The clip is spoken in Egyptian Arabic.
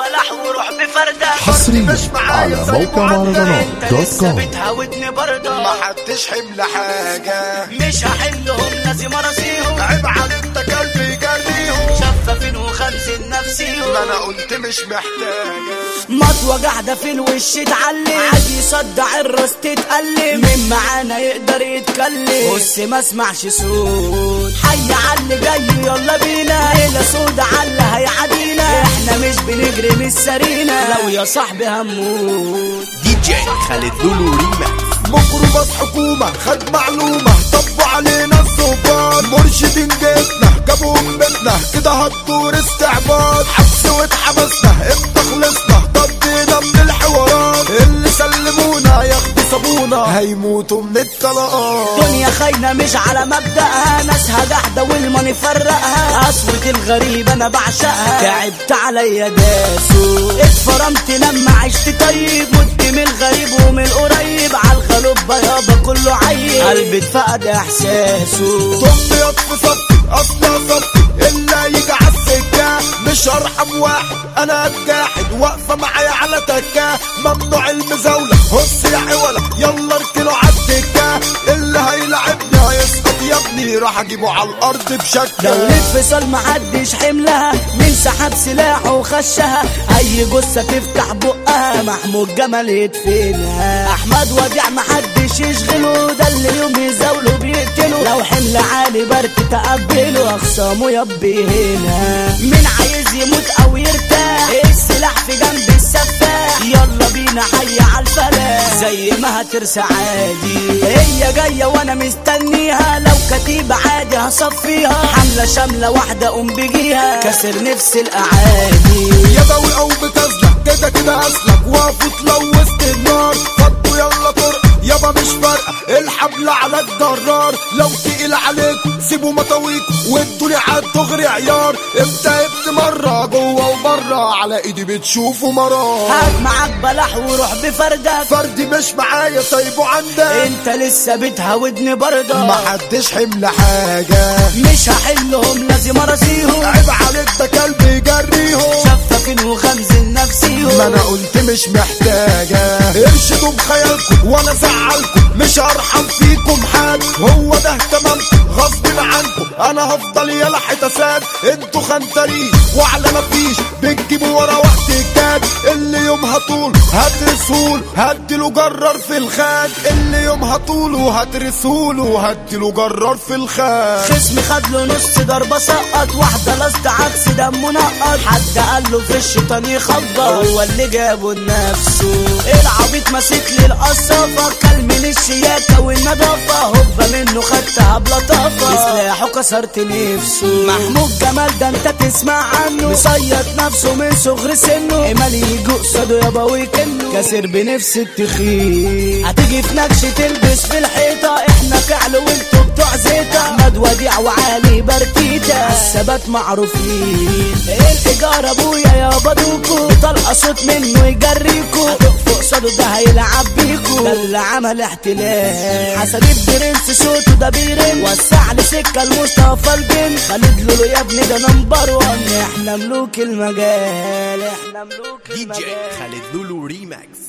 بلح وروح بفردك حصريا على موقع مهرجانات انت دوت لسه كوم بتهودني برضه محدش حمل حاجة مش هحلهم لازم اراسيهم عيب عليك ده كلب يجريهم شفافين وخمسين نفسيهم ما انا قلت مش محتاجة مطوة قاعدة في الوش اتعلم عادي يصدع الراس تتألم من معانا يقدر يتكلم بص ما اسمعش صوت حي على اللي جاي يلا بينا ليلة سودا على اللي هيعادينا احنا مش بنجري من السرينا لو يا صاحبي هموت دي جي خالد لولو ريماكس ميكروباص حكومة خد معلومة طبوا علينا الظباط مرشدين جيتنا جابوا من بيتنا كده هتدور استعباط حبس واتحبسنا امتى خلصنا طبينا من الحوارات اللي سلمونا ياخدوا صابونا هيموتوا من الطلقات دنيا خاينة مش على مبدأها ناسها جحدة والماني فرقها قسوة الغريب أنا بعشقها تعبت عليا داسو اتفرمت لما عشت طيب مت من الغريب ومن القريب عالخلوب يابا كله عيب قلبي اتفقد إحساسه ضم يطفي صفي اصلا صفي الا يجي على السكه مش ارحم واحد انا اتجاحد واقفه معايا على تكه ممنوع المزاوله هص يا عوله يلا اركنوا على الدكه اللي هيلعبني هيسقط يا ابني راح اجيبه على الارض بشكل دولة فصال محدش حملها من سحب سلاحه وخشها اي جثة تفتح بقها محمود جمل يدفنها احمد وديع محدش يشغله ده اللي يوم يزاوله بيقتله لو حمل عالي برك تقبله اخصامه يبي هنا مين عايز يموت او يرتاح السلاح في جنب السفاح يلا بينا حي على الفلاح زي ما هترسى عادي هي جاية وانا مستنيها لو كتيبة عادي هصفيها حملة شاملة واحدة قوم بيجيها كسر نفس الاعادي يدوي او بتزلق كده كده اسلك وافوت لو وسط النار فضوا يلا طرق يابا مش فارقه الحبل على الجرار لو تقيل عليك سيبوا مطاويك وادوني على الدغري عيار ابتهبت مره جوه وبره على ايدي بتشوفوا مرار هات معاك بلح وروح بفردك فردي مش معايا سايبه عندك انت لسه بتهودني برضه محدش حمل حاجه مش هحلهم لازم اراسيهم عيب عليك ده كلب يجريهم شفافين وخمسين نفسيهم ما انا قلت مش محتاجة ارشدوا بخيالكم وانا زعلكم مش هرحم فيكم حد هو ده تمامكم غصب عنكم انا هفضل يلا حتساد انتوا خنترين وعلى مفيش بتجيبوا ورا وقت الجاد اللي يومها طول هترسول هديله جرار في الخاد اللي يومها طول وهترسول وهديله جرار في الخاد خصمي خد له نص ضربة سقط واحدة لاست عكس دمه نقط حد قال له في الشيطان يخبط هو اللي جابه لنفسه العبيط ماسك لي القصافة كل من الشياكة والنظافة هوبا منه خدتها بلطافة بسلاحه كسرت نفسه محمود جمال ده انت تسمع عنه مصيط نفسه من صغر سنه ايمال يجي قصاده يابا ويكنه كاسر بنفس التخين هتيجي في نكش تلبس في الحيطة احنا فعل وانتوا بتوع زيطة احمد وديع وعلي برتيتا الثبات معروفين الايجار ابويا يابا دوكو طلقة صوت منه يجريكو هتقفوا قصاده ده هيلعب بيكو ده اللي عمل احتلال حسن البرنس صوته ده بيرن وسع لي سكة لمصطفى الجن خالد لولو يا ابني ده نمبر وان احنا ملوك المجال احنا ملوك دي المجال جي خالد لولو ريماكس